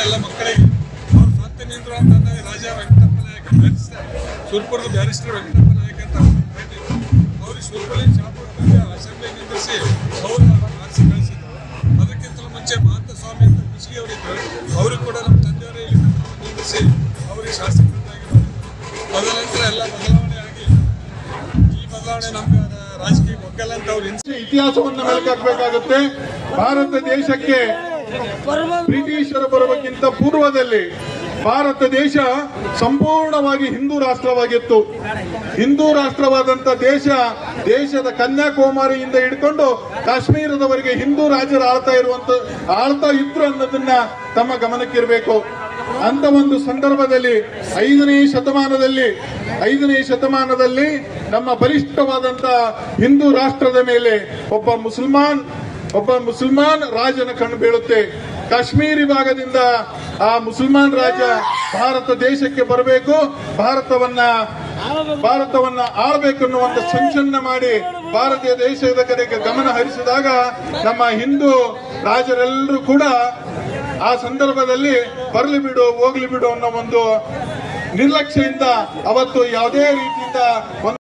ಎಲ್ಲ ಮಕ್ಕಳಿಗೆ ಅವ್ರ ಸ್ವಂತ ನಿಂದ್ರು ಅಂತಂದಾಗ ರಾಜ ವೆಂಕಟಪ್ಪ ನಾಯಕ ಬ್ಯಾರಿಸ್ಟರ್ ಸುರ್ಪುರದ ಬ್ಯಾರಿಸ್ಟರ್ ವೆಂಕಟಪ್ಪ ನಾಯಕ ಅಂತ ಅವ್ರಿಗೆ ಸುರ್ಪುರಲ್ಲಿ ಶಾಪುರದಲ್ಲಿ ಅಸೆಂಬ್ಲಿ ನಿಂದಿರಿಸಿ ಅವರು ಆರಿಸಿ ಕಳಿಸಿದ್ರು ಅದಕ್ಕಿಂತಲೂ ಮುಂಚೆ ಮಹಾಂತ ಸ್ವಾಮಿ ಅಂತ ಕುಸಿಗೆ ಅವರಿದ್ರು ಅವರು ಕೂಡ ನಮ್ಮ ತಂದೆಯವರೇ ಇಲ್ಲಿ ಕರ್ಕೊಂಡು ನಿಂದಿರಿಸಿ ಅವರಿಗೆ ಶಾಸಕರನ್ನಾಗಿ ಮಾಡಿದ್ರು ತದನಂತರ ಎಲ್ಲ ಬದಲಾವಣೆ ಆಗಿ ಈ ಬದಲಾವಣೆ ನಮ್ಗೆ ರಾಜಕೀಯ ಒಗ್ಗಲ್ಲ ಅಂತ ಅವ್ರು ಇನ್ಸ್ ಇತಿಹಾಸವನ್ನು ಮೆಲುಕಾಕಬೇಕಾಗುತ್ತೆ ಭಾರತ ದೇಶಕ್ಕೆ ಬ್ರಿಟಿಷರು ಬರುವುದಕ್ಕಿಂತ ಪೂರ್ವದಲ್ಲಿ ಭಾರತ ದೇಶ ಸಂಪೂರ್ಣವಾಗಿ ಹಿಂದೂ ರಾಷ್ಟ್ರವಾಗಿತ್ತು ಹಿಂದೂ ರಾಷ್ಟ್ರವಾದಂತ ದೇಶ ದೇಶದ ಕನ್ಯಾಕುಮಾರಿಯಿಂದ ಹಿಡ್ಕೊಂಡು ಕಾಶ್ಮೀರದವರೆಗೆ ಹಿಂದೂ ರಾಜರು ಆಳ್ತಾ ಇರುವಂತ ಆಳ್ತಾ ಇದ್ರು ಅನ್ನೋದನ್ನ ತಮ್ಮ ಗಮನಕ್ಕಿರಬೇಕು ಅಂತ ಒಂದು ಸಂದರ್ಭದಲ್ಲಿ ಐದನೇ ಶತಮಾನದಲ್ಲಿ ಐದನೇ ಶತಮಾನದಲ್ಲಿ ನಮ್ಮ ಬಲಿಷ್ಠವಾದಂತ ಹಿಂದೂ ರಾಷ್ಟ್ರದ ಮೇಲೆ ಒಬ್ಬ ಮುಸಲ್ಮಾನ್ ಒಬ್ಬ ಮುಸಲ್ಮಾನ್ ರಾಜನ ಕಣ್ಣು ಬೀಳುತ್ತೆ ಕಾಶ್ಮೀರಿ ಭಾಗದಿಂದ ಆ ಮುಸಲ್ಮಾನ್ ರಾಜ ಭಾರತ ದೇಶಕ್ಕೆ ಬರಬೇಕು ಭಾರತವನ್ನ ಭಾರತವನ್ನ ಆಳ್ಬೇಕನ್ನುವಂತ ಸಂಚಲನ ಮಾಡಿ ಭಾರತೀಯ ದೇಶದ ಕಡೆಗೆ ಗಮನ ಹರಿಸಿದಾಗ ನಮ್ಮ ಹಿಂದೂ ರಾಜರೆಲ್ಲರೂ ಕೂಡ ಆ ಸಂದರ್ಭದಲ್ಲಿ ಬರಲಿ ಬಿಡು ಹೋಗ್ಲಿ ಬಿಡು ಅನ್ನೋ ಒಂದು ನಿರ್ಲಕ್ಷ್ಯದಿಂದ ಅವತ್ತು ಯಾವುದೇ ರೀತಿಯಿಂದ ಒಂದು